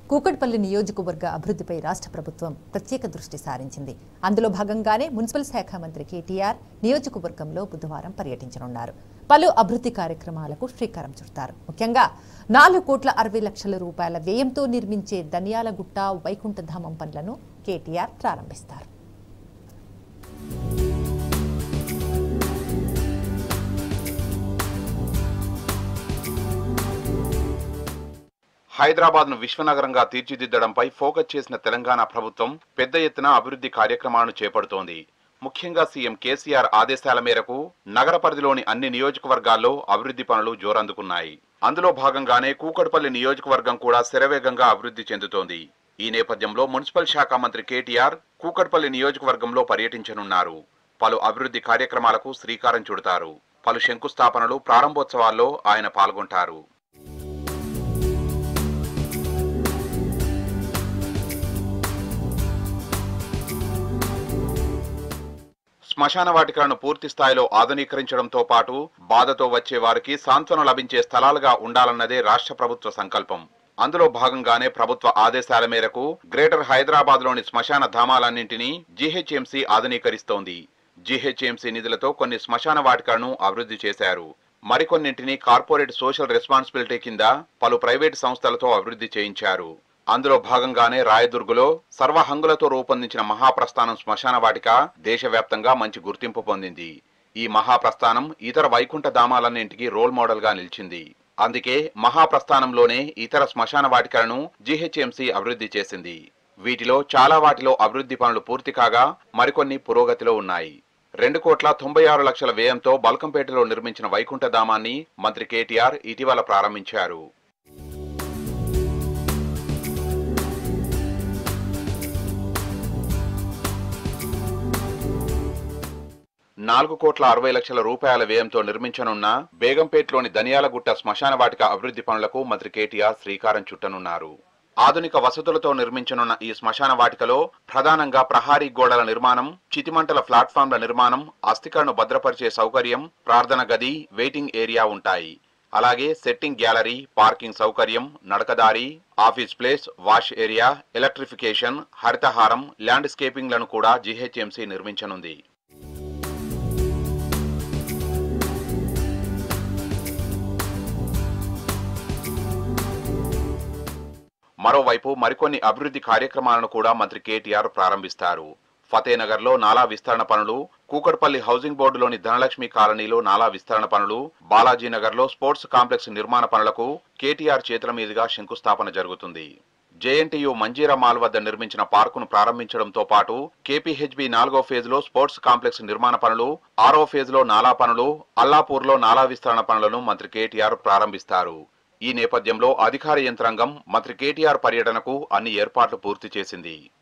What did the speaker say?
కూకట్పల్లి నియోజకవర్గ అభివృద్ధిపై రాష్ట్ర ప్రభుత్వం ప్రత్యేక దృష్టి సారించింది అందులో భాగంగానే మున్సిపల్ శాఖ మంత్రి కేటీఆర్ నియోజకవర్గంలో బుధవారం పర్యటించనున్నారు పలు అభివృద్ధి కార్యక్రమాలకు శ్రీకారం చుడతారు ముఖ్యంగా నాలుగు కోట్ల అరవై లక్షల రూపాయల వ్యయంతో నిర్మించే ధనియాలగుట్ట వైకుంఠధామం పనులను కేటీఆర్ ప్రారంభిస్తారు హైదరాబాద్ ను విశ్వనగరంగా తీర్చిదిద్దడంపై ఫోకస్ చేసిన తెలంగాణ ప్రభుత్వం పెద్ద ఎత్తున అభివృద్ధి కార్యక్రమాలను చేపడుతోంది ముఖ్యంగా సీఎం కేసీఆర్ ఆదేశాల మేరకు నగర పరిధిలోని అన్ని నియోజకవర్గాల్లో అభివృద్ధి పనులు జోరందుకున్నాయి అందులో భాగంగానే కూకట్పల్లి నియోజకవర్గం కూడా శరవేగంగా అభివృద్ధి చెందుతోంది ఈ నేపథ్యంలో మున్సిపల్ శాఖ మంత్రి కేటీఆర్ కూకట్పల్లి నియోజకవర్గంలో పర్యటించనున్నారు పలు అభివృద్ధి కార్యక్రమాలకు శ్రీకారం చుడతారు పలు శంకుస్థాపనలు ప్రారంభోత్సవాల్లో ఆయన పాల్గొంటారు శ్మశాన వాటికలను పూర్తి స్థాయిలో ఆధునీకరించడంతో పాటు బాధతో వచ్చే వారికి సాంత్వన లభించే స్థలాలుగా ఉండాలన్నదే రాష్ట్ర ప్రభుత్వ సంకల్పం అందులో భాగంగానే ప్రభుత్వ ఆదేశాల మేరకు గ్రేటర్ హైదరాబాద్ లోని శ్మశాన ధామాలన్నింటినీ జీహెచ్ఎంసీ ఆధునీకరిస్తోంది జీహెచ్ఎంసీ నిధులతో కొన్ని శ్మశాన వాటికలను అభివృద్ధి చేశారు మరికొన్నింటిని కార్పొరేట్ సోషల్ రెస్పాన్సిబిలిటీ కింద పలు ప్రైవేట్ సంస్థలతో అభివృద్ధి చేయించారు అందులో భాగంగానే రాయదుర్గులో సర్వహంగులతో రూపొందించిన మహాప్రస్థానం శ్మశాన వాటిక దేశవ్యాప్తంగా మంచి గుర్తింపు పొందింది ఈ మహాప్రస్థానం ఇతర వైకుంఠ ధామాలన్నింటికి రోల్ మోడల్ గా నిలిచింది అందుకే మహాప్రస్థానంలోనే ఇతర శ్మశాన వాటికలను జీహెచ్ఎంసీ అభివృద్ధి చేసింది వీటిలో చాలా వాటిలో అభివృద్ధి పనులు పూర్తి కాగా మరికొన్ని పురోగతిలో ఉన్నాయి రెండు కోట్ల తొంభై ఆరు లక్షల వ్యయంతో బల్కంపేటలో నిర్మించిన వైకుంఠ ధామాన్ని మంత్రి కేటీఆర్ ఇటీవల ప్రారంభించారు నాలుగు కోట్ల అరవై లక్షల రూపాయల వ్యయంతో నిర్మించనున్న బేగంపేటలోని ధనియాలగుట్ట శ్మశాన వాటిక అభివృద్ధి పనులకు మంత్రి కేటీఆర్ శ్రీకారం చుట్టనున్నారు ఆధునిక వసతులతో నిర్మించనున్న ఈ శ్మశాన వాటికలో ప్రధానంగా ప్రహారీ గోడల నిర్మాణం చితిమంటల ప్లాట్ఫామ్ల నిర్మాణం అస్థికలను భద్రపరిచే సౌకర్యం ప్రార్థన గది వెయిటింగ్ ఏరియా ఉంటాయి అలాగే సెట్టింగ్ గ్యాలరీ పార్కింగ్ సౌకర్యం నడకదారి office place wash area electrification Harithaharam ల్యాండ్స్కేపింగ్లను కూడా జీహెచ్ఎంసీ నిర్మించనుంది మరోవైపు మరికొన్ని అభివృద్ధి కార్యక్రమాలను కూడా మంత్రి కేటీఆర్ ప్రారంభిస్తారు ఫతేనగర్లో నాలా విస్తరణ పనులు కూకట్పల్లి హౌసింగ్ బోర్డులోని ధనలక్ష్మి కాలనీలో నాలా విస్తరణ పనులు బాలాజీనగర్లో స్పోర్ట్స్ కాంప్లెక్స్ నిర్మాణ పనులకు కేటీఆర్ చేతుల మీదుగా శంకుస్థాపన జరుగుతుంది జేఎన్టీయు మంజీరా మాల్ వద్ద నిర్మించిన పార్కును ప్రారంభించడంతో పాటు కేపీహెచ్బి నాలుగో ఫేజ్ లో స్పోర్ట్స్ కాంప్లెక్స్ నిర్మాణ పనులు ఆరో ఫేజ్ లో నాలా పనులు అల్లాపూర్లో నాలా విస్తరణ పనులను మంత్రి కేటీఆర్ ప్రారంభిస్తారు ఈ నేపథ్యంలో అధికార యంత్రాంగం మంత్రి కేటీఆర్ పర్యటనకు అన్ని ఏర్పాట్లు పూర్తి చేసింది